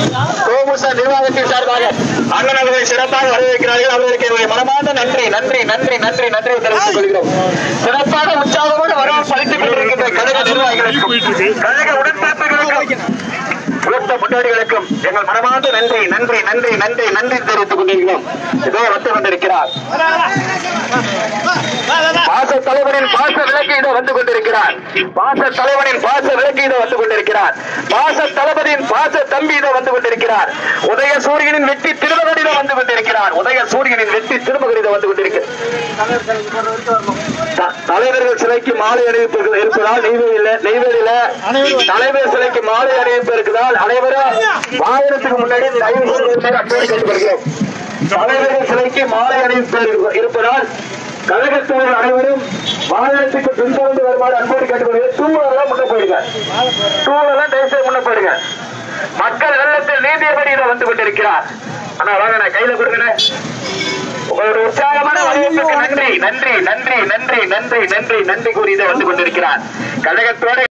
கோமுச நிர்வாகத்தின் சார்பாக அண்ணன் அவர்களை சிறப்பாக வரவேற்கிறார்கள் அவர்களுக்கு என்னுடைய மனமார்ந்த நன்றி நன்றி நன்றி நன்றி நன்றி தெரிவித்துக் கொள்கிறோம் சிறப்பாக உற்சாகமோடு வரவு பழித்துக் கொண்டிருக்கின்ற கழக நிர்வாகிகளுக்கும் கழக உடன்பிறப்புகளுக்கும் மூத்த முன்னோடிகளுக்கும் எங்கள் மனமார்ந்த நன்றி நன்றி நன்றி நன்றி நன்றி தெரிவித்துக் கொண்டிருக்கிறோம் இதோ வந்து கொண்டிருக்கிறார் பாச தலைவரின் பாச விளக்கு இதோ வந்து கொண்டிருக்கிறார் பாச தலைவரின் பாச விளக்கு இதோ வந்து கொண்டிருக்கிறார் பாச தளபதியின் பாச தம்பி இதோ வந்து கொண்டிருக்கிறார் உதய சூரியனின் வெற்றி திருமகன் இதோ வந்து கொண்டிருக்கிறார் உதய சூரியனின் வெற்றி திருமகன் இதோ வந்து கொண்டிருக்கிறார் த- தலைவர்கள் சிலைக்கு மாலை அணிவிப்பு இருப்பதால் நெய்வேலியில நெய்வேலியில தலைவர் சிலைக்கு மாலை அணிவிப்பு இருக்கிறதால் அனைவரும் வாகனத்துக்கு முன்னாடி தயவு செய்து வருமாறு அன்போடு கேட்டுக்கொள்கிறோம் தலைவர்கள் சிலைக்கு மாலை அணிவிப்பு இரு- இருப்பதால் கழகத்தவர்கள் அனைவரும் வாகனத்துக்கு பின்தொடர்ந்து வருமாறு அன்போடு கேட்டுக்கொள்கிறேன் டூவெல்லாம் முன்ன போயிடுங்க டூவெல்லாம் தயவுசெய்து முன்ன போயிடுங்க மக்கள் வெள்ளத்தில் நீந்தியபடி இதை வந்து கொண்டிருக்கிறார் ஆனா வாங்க நான் கையில கொடுங்க உங்களுடைய உற்சாகமான வரவேற்புக்கு நன்றி நன்றி நன்றி நன்றி நன்றி நன்றி நன்றி கூறி இதை வந்து கொண்டிருக்கிறார் கழகத்தோட